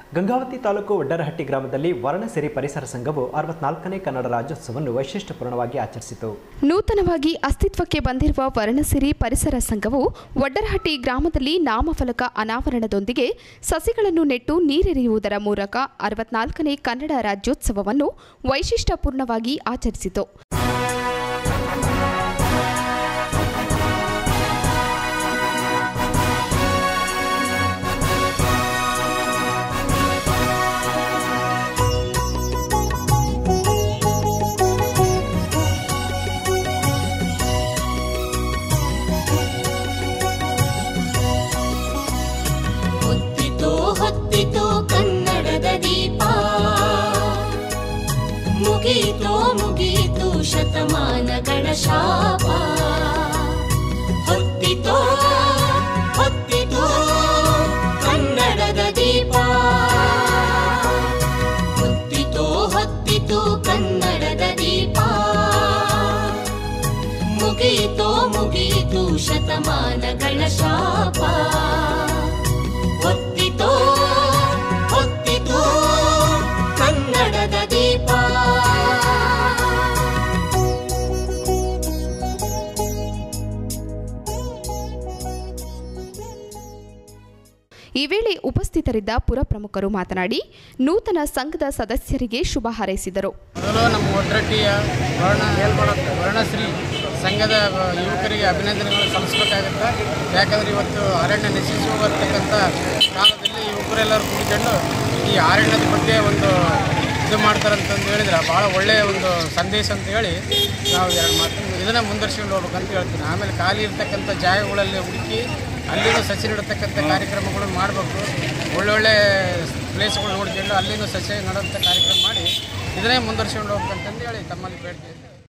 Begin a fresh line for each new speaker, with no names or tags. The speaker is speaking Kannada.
ಗಂಗಾವತಿ ತಾಲೂಕು ಒಡ್ಡರಹಟ್ಟಿ ಗ್ರಾಮದಲ್ಲಿ ವರ್ಣಸಿರಿ ಪರಿಸರ ಸಂಘವು ಅರವತ್ನಾಲ್ಕನೇ ಕನ್ನಡ ರಾಜ್ಯೋತ್ಸವವನ್ನು ವೈಶಿಷ್ಟ್ಯಪೂರ್ಣವಾಗಿ ಆಚರಿಸಿತು
ನೂತನವಾಗಿ ಅಸ್ತಿತ್ವಕ್ಕೆ ಬಂದಿರುವ ವರ್ಣಸಿರಿ ಪರಿಸರ ಸಂಘವು ಒಡ್ಡರಹಟ್ಟಿ ಗ್ರಾಮದಲ್ಲಿ ನಾಮಫಲಕ ಅನಾವರಣದೊಂದಿಗೆ ಸಸಿಗಳನ್ನು ನೆಟ್ಟು ನೀರೆರೆಯುವುದರ ಮೂಲಕ ಅರವತ್ನಾಲ್ಕನೇ ಕನ್ನಡ ರಾಜ್ಯೋತ್ಸವವನ್ನು ವೈಶಿಷ್ಟ್ಯಪೂರ್ಣವಾಗಿ ಆಚರಿಸಿತು
ಹೊತ್ತಿತೋ ಹೊತ್ತಿತೋ ಕನ್ನಡದ ದೀಪ ಮುಗೀತೋ ಮುಗೀತು ಶತಮಾನಗಳ ಶಾಪ ಹೊತ್ತಿತೋ ಹೊತ್ತಿತೋ ಕನ್ನಡದ ದೀಪ ಹೊತ್ತಿತೋ ಹೊತ್ತಿತೋ ಕನ್ನಡದ ದೀಪ ಮುಗೀತೋ ಮುಗೀತು ಶತಮಾನಗಳ ಶಾಪ ಹೊತ್ತಿತೋ ಹೊತ್ತಿತೋ ಕನ್ನಡದ ದೀಪ
ಈ ವೇಳೆ ಉಪಸ್ಥಿತರಿದ್ದ ಪುರಪ್ರಮುಖರು ಮಾತನಾಡಿ ನೂತನ ಸಂಘದ ಸದಸ್ಯರಿಗೆ ಶುಭ ಹಾರೈಸಿದರು
ಮೊದಲು ನಮ್ಮ ಒಡ್ರಟ್ಟಿಯ ವರ್ಣ ವರ್ಣಶ್ರೀ ಸಂಘದ ಯುವಕರಿಗೆ ಅಭಿನಂದನೆಗಳು ಸಲ್ಲಿಸಬೇಕಾಗುತ್ತೆ ಯಾಕಂದರೆ ಇವತ್ತು ಅರಣ್ಯ ನಶಿಸಿ ಹೋಗತಕ್ಕಂಥ ಕಾಲದಲ್ಲಿ ಯುವಕರೆಲ್ಲರೂ ಕೂಡಿಕೊಂಡು ಈ ಅರಣ್ಯದ ಬಗ್ಗೆ ಒಂದು ಇದು ಮಾಡ್ತಾರಂತಂದು ಹೇಳಿದ್ರೆ ಭಾಳ ಒಳ್ಳೆಯ ಒಂದು ಸಂದೇಶ ಅಂತ ಹೇಳಿ ನಾವು ಎರಡು ಮಾತು ಇದನ್ನು ಮುಂದುವರ್ಸ್ಕೊಂಡು ಹೋಗ್ಬೇಕಂತ ಹೇಳ್ತೀನಿ ಆಮೇಲೆ ಖಾಲಿ ಇರ್ತಕ್ಕಂಥ ಜಾಗಗಳಲ್ಲಿ ಹುಡುಕಿ ಅಲ್ಲಿನೂ ಸಸಿ ನೆಡತಕ್ಕಂಥ ಕಾರ್ಯಕ್ರಮಗಳನ್ನು ಮಾಡಬೇಕು ಒಳ್ಳೊಳ್ಳೆ ಪ್ಲೇಸ್ಗಳು ನೋಡ್ಕೊಂಡು ಅಲ್ಲಿನೂ ಸಸಿ ನೆಡೋಂಥ ಕಾರ್ಯಕ್ರಮ ಮಾಡಿ ಇದನ್ನೇ ಮುಂದುವರ್ಸ್ಕೊಂಡು ಹೋಗ್ಬೇಕಂತಂದು ಹೇಳಿ ತಮ್ಮಲ್ಲಿ ಬೇಡಿಕೆ